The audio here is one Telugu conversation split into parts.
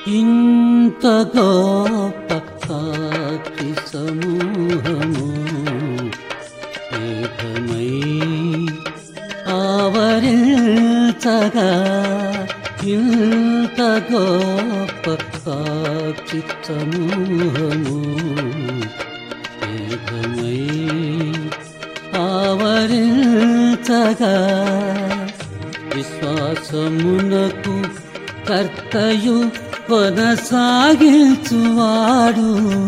ఇంత గొప్ప సాక్షి సమూహము ఏకమై ఆవరించగా ఇంత గొప్ప సాక్షి సమూహము ఏకమై ఆవరించగా విశ్వాసమునకు కర్తయు కొనసాగించువాడు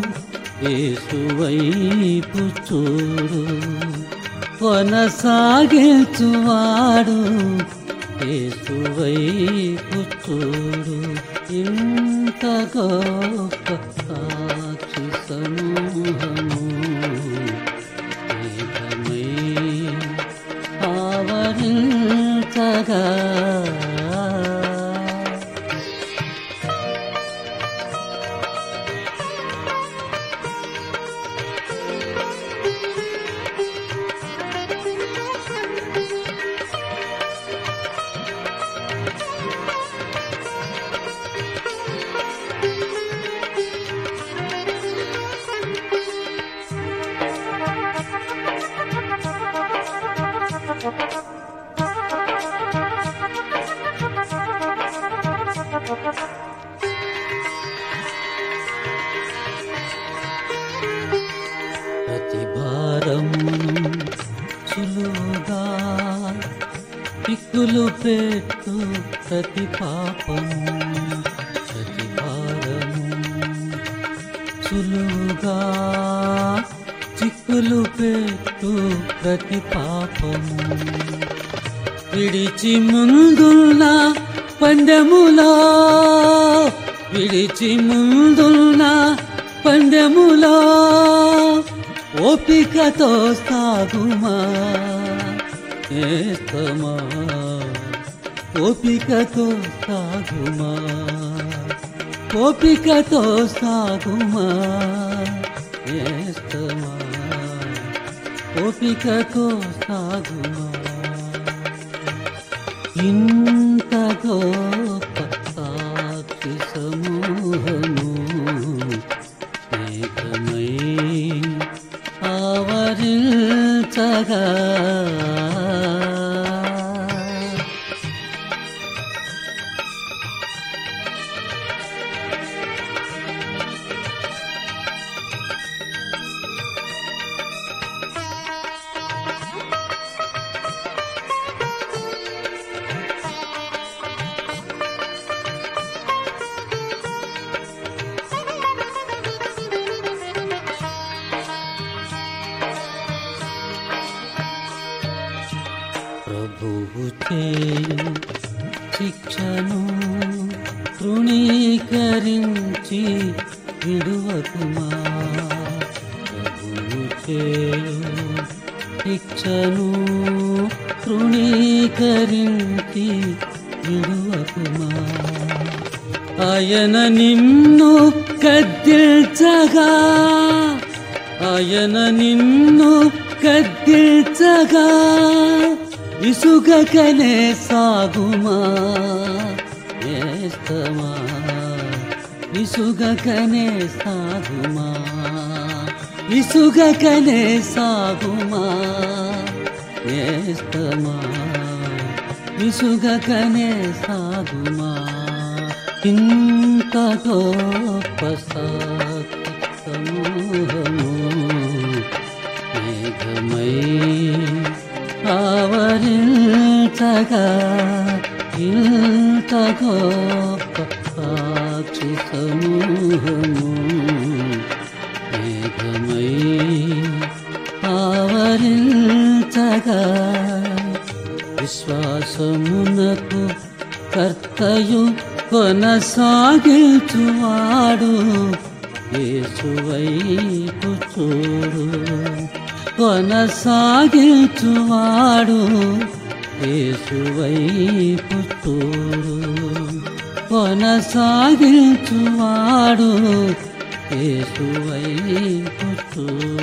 యేసువైపు చూడు కొనసాగించువాడు యేసువైపు చూడు ఇంత గొప్ప సాక్షి సమూహము ఏకమై ఆవరించగా ప్రతి భారమును సులువుగా పిక్కులు పెట్టు ప్రతి పాపము ప్రతి భారము సులువుగా చిక్కులు పెట్టు ప్రతి పాపము విడిచి ముందున్న పందెములో విడిచి ముందున్న పందెములో ఓపికతో సాగుమా ఏస్తమా ఓపికతో సాగుమా ఓపికతో సాగుమా ఏస్తమా ఓపికతో సాగుమా ఇంత గొప్ప సాక్షి సమూహము ఏకమై ఆవరించగా ప్రభువు చేయు శిక్షను తృణీకరించి విడువకుమా ప్రభువు చేయు శిక్షను తృణీకరించి విడువకుమా ఆయన నిన్ను కద్దిల్చగా ఆయన నిన్ను కద్దిల్చగా విసుగకనే సాగుమా ఏస్తమా విసుగకనే సాగుమా విసుగకనే సాగుమా ఏస్తమా విసుగకనే సాగుమా ఇంత గొప్ప సాక్షి సమూహము మేఘమై ఆవరించగా ఇంత గొప్ప సాక్షి సమూహము మేఘమై ఆవరించగా విశ్వాసమునకు కర్తయు కొనసాగించువాడు యేసువైపు చూడు కొనసాగించువాడు యేసువైపు చూడు కొనసాగించువాడు యేసువైపు చూడు